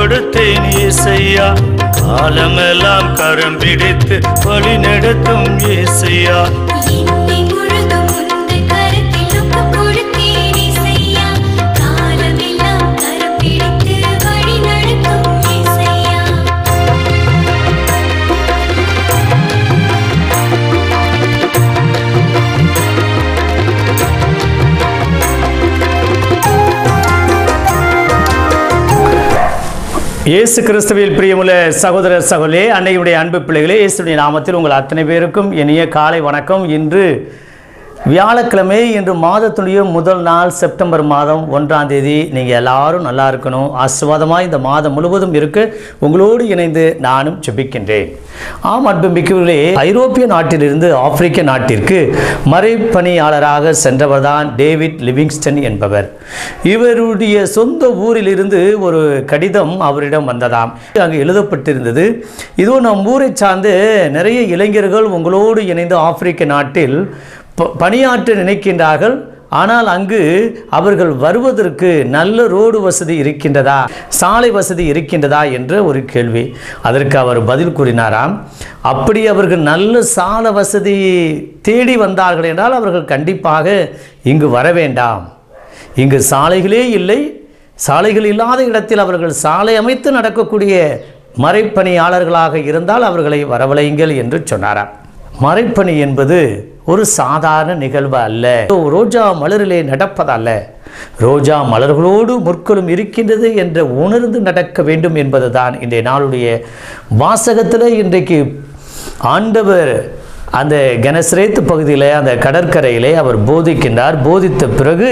கொடுத்தேன் ஏசையா காலமெல்லாம் கரம் பிடித்து வழி நடத்தும் ஏசையா என்னை முழுதும் உந்தன் கரத்தில் ஒப்புக் கொடுத்தேன் இசையா. காலமெல்லாம் கரம் பிடித்து வழி நடத்தும் இசையா. இயேசு கிறிஸ்துவில் பிரியமுள்ள சகோதர சகோதரே அன்னையுடைய அன்பு பிள்ளைகளே இயேசுடைய நாமத்தில் உங்கள் அத்தனை பேருக்கும் இனிய காலை வணக்கம் இன்று வியாழக்கிழமை இன்று மாதத்துடைய முதல் நாள் செப்டம்பர் மாதம் ஒன்றாம் தேதி நீங்கள் எல்லாரும் நல்லா இருக்கணும் ஆசிர்வாதமாக இந்த மாதம் முழுவதும் இருக்க உங்களோடு இணைந்து நானும் ஜெபிக்கின்றேன் ஆம் அன்பு மிக்கவர்களே ஐரோப்பிய நாட்டிலிருந்து ஆப்பிரிக்க நாட்டிற்கு மறைப்பணியாளராக சென்றவர்தான் டேவிட் லிவிங்ஸ்டன் என்பவர் இவருடைய சொந்த ஊரிலிருந்து ஒரு கடிதம் அவரிடம் வந்ததாம் அங்கு எழுதப்பட்டிருந்தது இதோ நம் ஊரை சார்ந்து நிறைய இளைஞர்கள் உங்களோடு இணைந்து ஆப்பிரிக்க நாட்டில் ப- பணியாற்ற நினைக்கின்றார்கள் ஆனால் அங்கு அவர்கள் வருவதற்கு நல்ல ரோடு வசதி இருக்கின்றதா சாலை வசதி இருக்கின்றதா என்ற ஒரு கேள்வி அதற்கு அவர் பதில் கூறினாராம் அப்படி அவர்கள் நல்ல சாலை வசதி தேடி வந்தார்கள் என்றால் அவர்கள் கண்டிப்பாக இங்கு வர வேண்டாம் இங்கு சாலைகளே இல்லை சாலைகள் இல்லாத இடத்தில் அவர்கள் சாலை அமைத்து நடக்கக்கூடிய மறைப்பணியாளர்களாக இருந்தால் அவர்களை வரவழையுங்கள் என்று சொன்னாராம் மறைப்பணி என்பது ஒரு சாதாரண நிகழ்வு அல்ல ரோஜா மலரிலே நடப்பதல்ல ரோஜா மலர்களோடு முற்களும் இருக்கின்றது என்று உணர்ந்து நடக்க வேண்டும் என்பதுதான் இன்றைய நாளுடைய வாசகத்தில் இன்றைக்கு ஆண்டவர் அந்த கனசரேத்து பகுதியில் அந்த கடற்கரையிலே அவர் போதிக்கின்றார் போதித்த பிறகு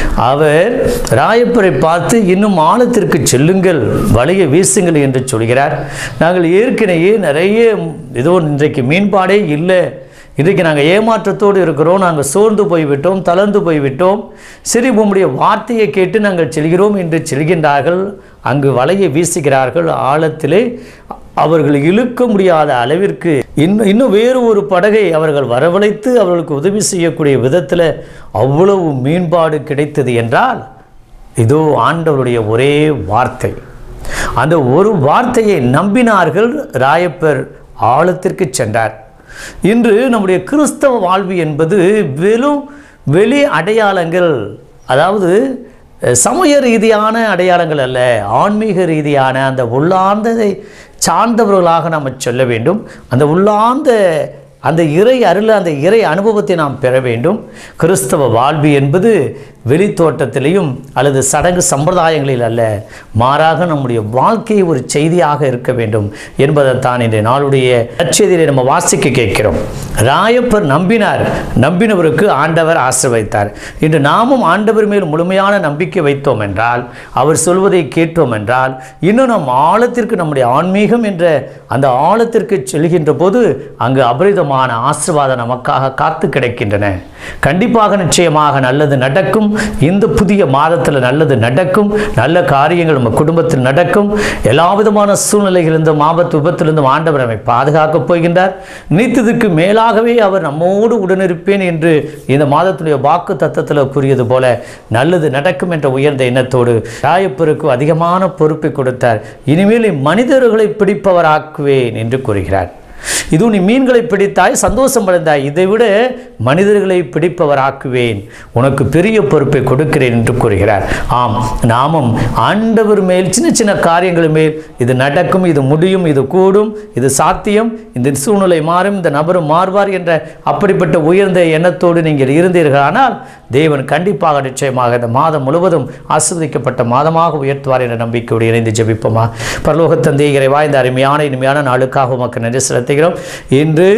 அவர் ராயப்பரை பார்த்து இன்னும் ஆழத்திற்கு செல்லுங்கள் வலையை வீசுங்கள் என்று சொல்கிறார் நாங்கள் ஏற்கனவே நிறைய ஏதோ இன்றைக்கு மீன்பாடே இல்லை இன்றைக்கு நாங்கள் ஏமாற்றத்தோடு இருக்கிறோம் நாங்கள் சோர்ந்து போய்விட்டோம் தளர்ந்து போய்விட்டோம் சரி உம்முடைய வார்த்தையை கேட்டு நாங்கள் செல்கிறோம் என்று செல்கின்றார்கள் அங்கு வலையை வீசுகிறார்கள் ஆழத்திலே அவர்கள் இழுக்க முடியாத அளவிற்கு இன்னும் இன்னும் வேறு ஒரு படகை அவர்கள் வரவழைத்து அவர்களுக்கு உதவி செய்யக்கூடிய விதத்தில் அவ்வளவு மீன்பாடு கிடைத்தது என்றால் இதோ ஆண்டவருடைய ஒரே வார்த்தை அந்த ஒரு வார்த்தையை நம்பினார்கள் ராயப்பர் ஆழத்திற்கு சென்றார் இன்று நம்முடைய கிறிஸ்தவ வாழ்வு என்பது வெறும் வெளி அடையாளங்கள் அதாவது அஹ், சமய ரீதியான அடையாளங்கள் அல்ல ஆன்மீக ரீதியான அந்த உள்ளார்ந்ததை சார்ந்தவர்களாக நாம் சொல்ல வேண்டும் அந்த உள்ளார்ந்த அந்த இறை அருள் அந்த இறை அனுபவத்தை நாம் பெற வேண்டும் கிறிஸ்தவ வாழ்வு என்பது வெளித்தோட்டத்திலையும் அல்லது சடங்கு சம்பிரதாயங்களில் அல்ல மாறாக நம்முடைய வாழ்க்கை ஒரு செய்தியாக இருக்க வேண்டும் என்பதைத்தான் இன்றைய நாளுடைய நற்செய்தியை நம்ம வாசிக்க கேட்கிறோம் ராயப்பர் நம்பினார் நம்பினவருக்கு ஆண்டவர் ஆசிர்வதித்தார் இன்று நாமும் ஆண்டவர் மேல் முழுமையான நம்பிக்கை வைத்தோம் என்றால் அவர் சொல்வதை கேட்டோம் என்றால் இன்னும் நம் ஆழத்திற்கு நம்முடைய ஆன்மீகம் என்ற அந்த ஆழத்திற்கு செல்கின்ற போது அங்கு அபரிதமான ஆசிர்வாதம் நமக்காக காத்து கிடக்கின்றன கண்டிப்பாக நிச்சயமாக நல்லது நடக்கும் இந்த புதிய மாதத்தில் நல்லது நடக்கும் நல்ல காரியங்கள் நம்ம குடும்பத்தில் நடக்கும் எல்லா விதமான சூழ்நிலைகளிலிருந்தும் ஆபத்து விபத்திலிருந்தும் ஆண்டவர் நம்மை பாதுகாக்கப் போகின்றார் நீத்ததுக்கு மேலாகவே அவர் நம்மோடு உடனிருப்பேன் என்று இந்த மாதத்துடைய வாக்கு தத்தத்தில் கூறியது போல நல்லது நடக்கும் என்ற உயர்ந்த எண்ணத்தோடு ராயப்பருக்கு அதிகமான பொறுப்பை கொடுத்தார் இனிமேல் மனிதர்களை பிடிப்பவராக்குவேன் என்று கூறுகிறார் இது நீ மீன்களை பிடித்தாய் சந்தோஷம் அடைந்தாய் இதை விட மனிதர்களை பிடிப்பவராக்குவேன் உனக்கு பெரிய பொறுப்பை கொடுக்கிறேன் என்று கூறுகிறார் ஆம் நாமும் ஆண்டவர் மேல் சின்ன சின்ன காரியங்கள் மேல் இது நடக்கும் இது முடியும் இது கூடும் இது சாத்தியம் இந்த சூழ்நிலை மாறும் இந்த நபரும் மாறுவார் என்ற அப்படிப்பட்ட உயர்ந்த எண்ணத்தோடு நீங்கள் இருந்தீர்களானால் தேவன் கண்டிப்பாக நிச்சயமாக இந்த மாதம் முழுவதும் ஆஸ்வதிக்கப்பட்ட மாதமாக உயர்த்துவார் என்ற நம்பிக்கையோடு இணைந்து ஜெபிப்போமா பரலோக தந்தை இறைவா இந்த அருமையான இனிமையான நாளுக்காக உமக்கு நன்றி செலுத்துகிறோம் இன்று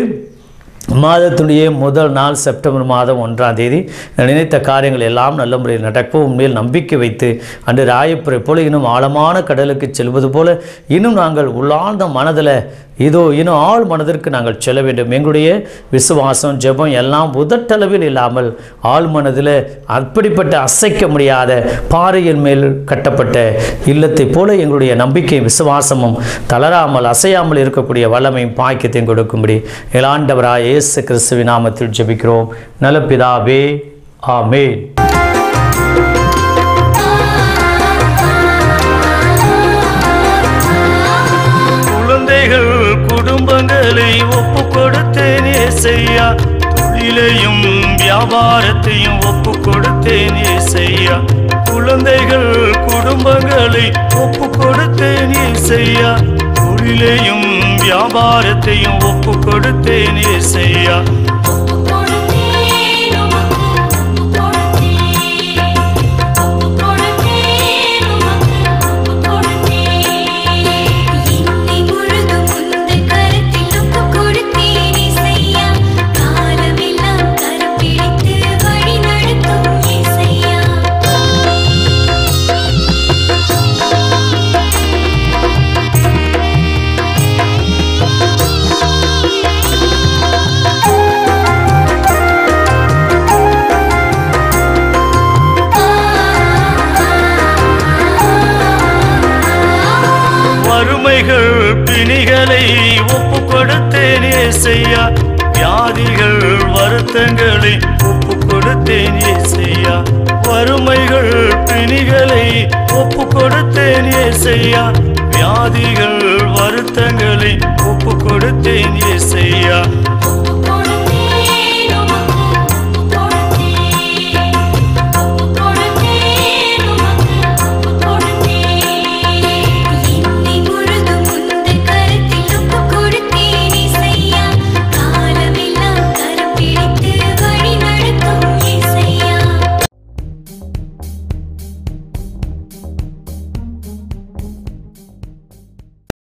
மாதத்துடைய முதல் நாள் செப்டம்பர் மாதம் ஒன்றாம் தேதி நினைத்த காரியங்கள் எல்லாம் நல்ல முறையில் நடக்கும் உண்மையில் நம்பிக்கை வைத்து அன்று ராயப்புரை போல இன்னும் ஆழமான கடலுக்கு செல்வது போல இன்னும் நாங்கள் உள்ளார்ந்த மனதில் இதோ இன்னும் ஆழ் மனதிற்கு நாங்கள் செல்ல வேண்டும் எங்களுடைய விசுவாசம் ஜெபம் எல்லாம் உதட்டளவில் இல்லாமல் ஆழ் மனதில் அப்படிப்பட்ட அசைக்க முடியாத பாறையின் மேல் கட்டப்பட்ட இல்லத்தைப் போல எங்களுடைய நம்பிக்கை விசுவாசமும் தளராமல் அசையாமல் இருக்கக்கூடிய வல்லமையும் பாக்கியத்தையும் கொடுக்கும்படி இளாண்டவராய் இயேசு கிறிஸ்துவின் நாமத்தில் ஜெபிக்கிறோம் நல்ல பிதாவே ஆமென் ஏசையா தொழிலையும் வியாபாரத்தையும் ஒப்பு கொடுத்தேன் ஏசையா குழந்தைகள் குடும்பங்களை ஒப்பு கொடுத்தேன் ஏசையா தொழிலையும் வியாபாரத்தையும் ஒப்பு கொடுத்தேன் ஏசையா ஒப்பு கொடுத்தேன் உமக்கு ஒப்பு கொடுத்தேன் ஒப்பு கொடுத்தேன் உமக்கு ஒப்பு கொடுத்தேன் என்னை முழுதும் உந்தன் கரத்தில் ஒப்பு கொடுத்தேன் இசையா காலமெல்லாம் கரம் பிடித்து வழி நடத்தும் இசையா வறுமைகள் பிணிகளை ஒப்பு கொடுத்தேன் ஏசையா வியாதிகள் வருத்தங்களை ஒப்பு கொடுத்தேன் ஏசையா வறுமைகள் பிணிகளை ஒப்பு கொடுத்தேன் ஏசையா வியாதிகள் வருத்தங்களை ஒப்பு கொடுத்தேன் ஏசையா